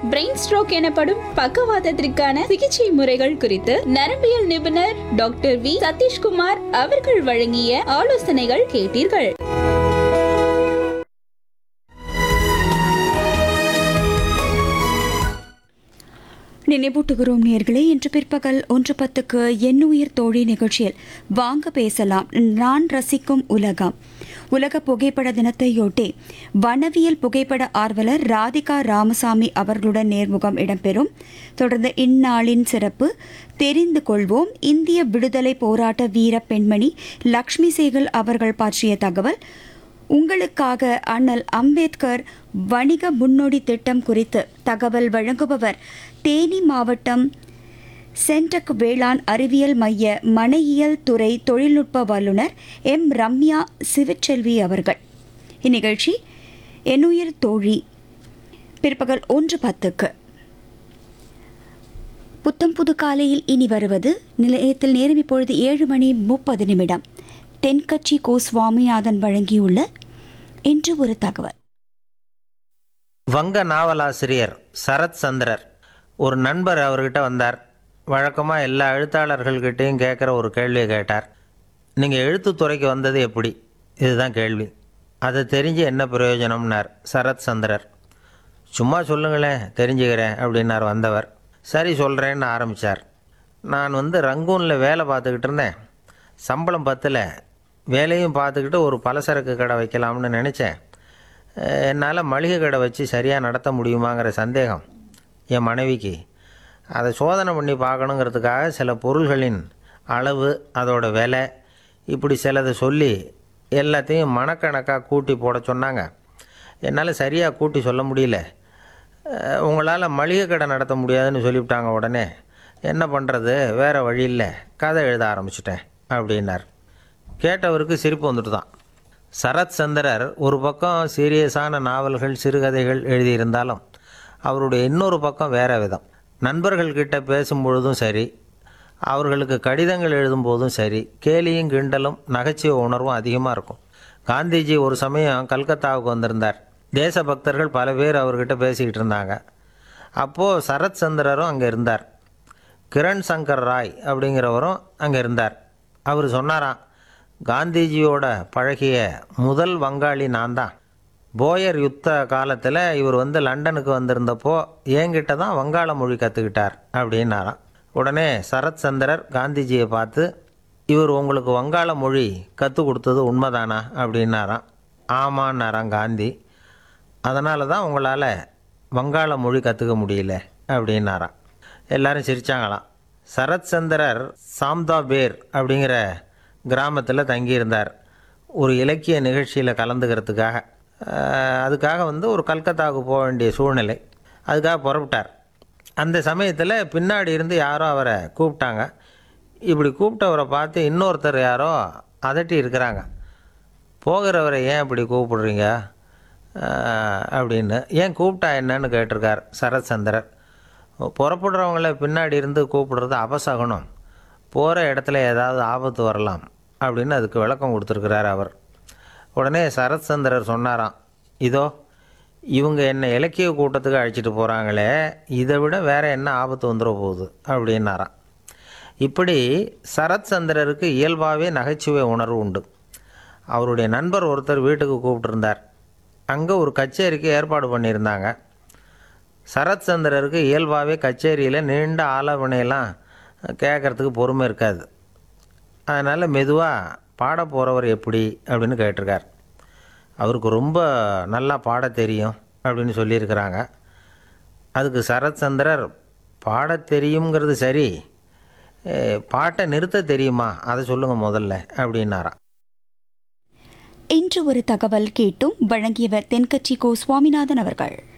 brain stroke எனப்படும் பக்கவாதத்திற்கான சிகிச்சை முறைகள் குறித்து நரம்பியல் நிபுணர் டாக்டர் வி சதீஷ்குமார் அவர்கள் வழங்கிய ஆலோசனைகள் கேட்டீர்கள் நினைவூட்டுகிறோம் நேர்களே இன்று பிற்பகல் ஒன்று பத்துக்கு எண்ணுயிர் தோழி நிகழ்ச்சியில் வாங்க பேசலாம் நான் ரசிக்கும் உலகம் உலக புகைப்பட தினத்தையொட்டி வனவியல் புகைப்பட ஆர்வலர் ராதிகா ராமசாமி அவர்களுடன் நேர்முகம் இடம்பெறும் தொடர்ந்து இந்நாளின் சிறப்பு தெரிந்து கொள்வோம் இந்திய விடுதலை போராட்ட வீர பெண்மணி லக்ஷ்மி சேகல் அவர்கள் பற்றிய தகவல் உங்களுக்காக அண்ணல் அம்பேத்கர் வணிக முன்னோடி திட்டம் குறித்து தகவல் வழங்குபவர் தேனி மாவட்டம் சென்டக் வேளாண் அறிவியல் மைய மனையியல் துறை தொழில்நுட்ப வல்லுநர் எம் ரம்யா சிவச்செல்வி அவர்கள் இந்நிகழ்ச்சி என்னுயிர் தோழி பிற்பகல் ஒன்று பத்துக்கு புத்தம் புது காலையில் இனி வருவது நிலையத்தில் நேரம் இப்பொழுது ஏழு மணி முப்பது நிமிடம் தென்கட்சி கோ சுவாமிநாதன் வழங்கியுள்ள இன்று ஒரு தகவல் வங்க நாவலாசிரியர் சரத் சந்திரர் ஒரு நண்பர் அவர்கிட்ட வந்தார் வழக்கமாக எல்லா எழுத்தாளர்கள்கிட்டையும் கேட்குற ஒரு கேள்வியை கேட்டார் நீங்கள் எழுத்துத்துறைக்கு வந்தது எப்படி இதுதான் கேள்வி அதை தெரிஞ்சு என்ன பிரயோஜனம்னார் சரத் சந்திரர் சும்மா சொல்லுங்களேன் தெரிஞ்சுக்கிறேன் அப்படின்னார் வந்தவர் சரி சொல்கிறேன்னு ஆரம்பித்தார் நான் வந்து ரங்கூனில் வேலை பார்த்துக்கிட்டு இருந்தேன் சம்பளம் பத்தில் வேலையும் பார்த்துக்கிட்டு ஒரு பலசரக்கு கடை வைக்கலாம்னு நினச்சேன் என்னால் மளிகை கடை வச்சு சரியாக நடத்த முடியுமாங்கிற சந்தேகம் என் மனைவிக்கு அதை சோதனை பண்ணி பார்க்கணுங்கிறதுக்காக சில பொருள்களின் அளவு அதோட விலை இப்படி சிலதை சொல்லி எல்லாத்தையும் மனக்கணக்காக கூட்டி போட சொன்னாங்க என்னால் சரியாக கூட்டி சொல்ல முடியல உங்களால் மளிகை கடை நடத்த முடியாதுன்னு சொல்லிவிட்டாங்க உடனே என்ன பண்ணுறது வேறு வழி இல்லை கதை எழுத ஆரம்பிச்சிட்டேன் அப்படின்னார் கேட்டவருக்கு சிரிப்பு வந்துட்டு தான் சரத் சந்திரர் ஒரு பக்கம் சீரியஸான நாவல்கள் சிறுகதைகள் எழுதியிருந்தாலும் அவருடைய இன்னொரு பக்கம் வேற விதம் நண்பர்கள்கிட்ட பேசும்பொழுதும் சரி அவர்களுக்கு கடிதங்கள் எழுதும்போதும் சரி கேலியும் கிண்டலும் நகைச்சுவை உணர்வும் அதிகமாக இருக்கும் காந்திஜி ஒரு சமயம் கல்கத்தாவுக்கு வந்திருந்தார் தேசபக்தர்கள் பல பேர் அவர்கிட்ட பேசிக்கிட்டு இருந்தாங்க அப்போது சரத் சந்திரரும் அங்கே இருந்தார் கிரண் சங்கர் ராய் அப்படிங்கிறவரும் அங்கே இருந்தார் அவர் சொன்னாராம் காந்திஜியோட பழகிய முதல் வங்காளி நான் தான் போயர் யுத்த காலத்தில் இவர் வந்து லண்டனுக்கு வந்திருந்தப்போ என்கிட்ட தான் வங்காள மொழி கற்றுக்கிட்டார் அப்படின்னாராம் உடனே சரத் சந்திரர் காந்திஜியை பார்த்து இவர் உங்களுக்கு வங்காள மொழி கற்றுக் கொடுத்தது உண்மைதானா அப்படின்னாராம் ஆமான்னாராம் காந்தி அதனால தான் உங்களால் வங்காள மொழி கற்றுக்க முடியல அப்படின்னாராம் எல்லாரும் சிரிச்சாங்களாம் சரத் சந்திரர் சாம்தாபேர் அப்படிங்கிற கிராமத்தில் தங்கியிருந்தார் ஒரு இலக்கிய நிகழ்ச்சியில் கலந்துக்கிறதுக்காக அஹ், அதுக்காக வந்து ஒரு கல்கத்தாவுக்கு போக வேண்டிய சூழ்நிலை அதுக்காக புறப்பட்டார் அந்த சமயத்தில் பின்னாடி இருந்து யாரோ அவரை கூப்பிட்டாங்க இப்படி கூப்பிட்டவரை பார்த்து இன்னொருத்தர் யாரோ அதட்டி இருக்கிறாங்க போகிறவரை ஏன் இப்படி கூப்பிடுறீங்க அஹ், அப்படின்னு ஏன் கூப்பிட்டா என்னன்னு கேட்டிருக்கார் சரத் சந்திரர் புறப்படுறவங்கள பின்னாடி இருந்து கூப்பிடுறது அபசகுனம் போகிற இடத்துல ஏதாவது ஆபத்து வரலாம் அப்படின்னு அதுக்கு விளக்கம் கொடுத்துருக்கிறார் அவர் உடனே சரத் சந்திரர் சொன்னாராம் இதோ இவங்க என்னை இலக்கிய கூட்டத்துக்கு அழைச்சிட்டு போகிறாங்களே இதை விட வேற என்ன ஆபத்து வந்துட போகுது அப்படின்னாராம் இப்படி சரத் சந்திரருக்கு இயல்பாகவே நகைச்சுவை உணர்வு உண்டு அவருடைய நண்பர் ஒருத்தர் வீட்டுக்கு கூப்பிட்டுருந்தார் அங்கே ஒரு கச்சேரிக்கு ஏற்பாடு பண்ணியிருந்தாங்க சரத் சந்திரருக்கு இயல்பாகவே கச்சேரியில் நீண்ட ஆலோசனையெல்லாம் கேட்குறதுக்கு பொறுமை இருக்காது அதனால் மெதுவாக பாட போகிறவர் எப்படி அப்படின்னு கேட்டிருக்கார் அவருக்கு ரொம்ப நல்லா பாட தெரியும் அப்படின்னு சொல்லியிருக்கிறாங்க அதுக்கு சரத் சந்திரர் பாடத் தெரியுங்கிறது சரி ஏ, பாட்டை நிறுத்த தெரியுமா அதை சொல்லுங்கள் முதல்ல அப்படின்னாராம் இன்று ஒரு தகவல் கேட்டும் வழங்கியவர் தென்கட்சி கோ சுவாமிநாதன் அவர்கள்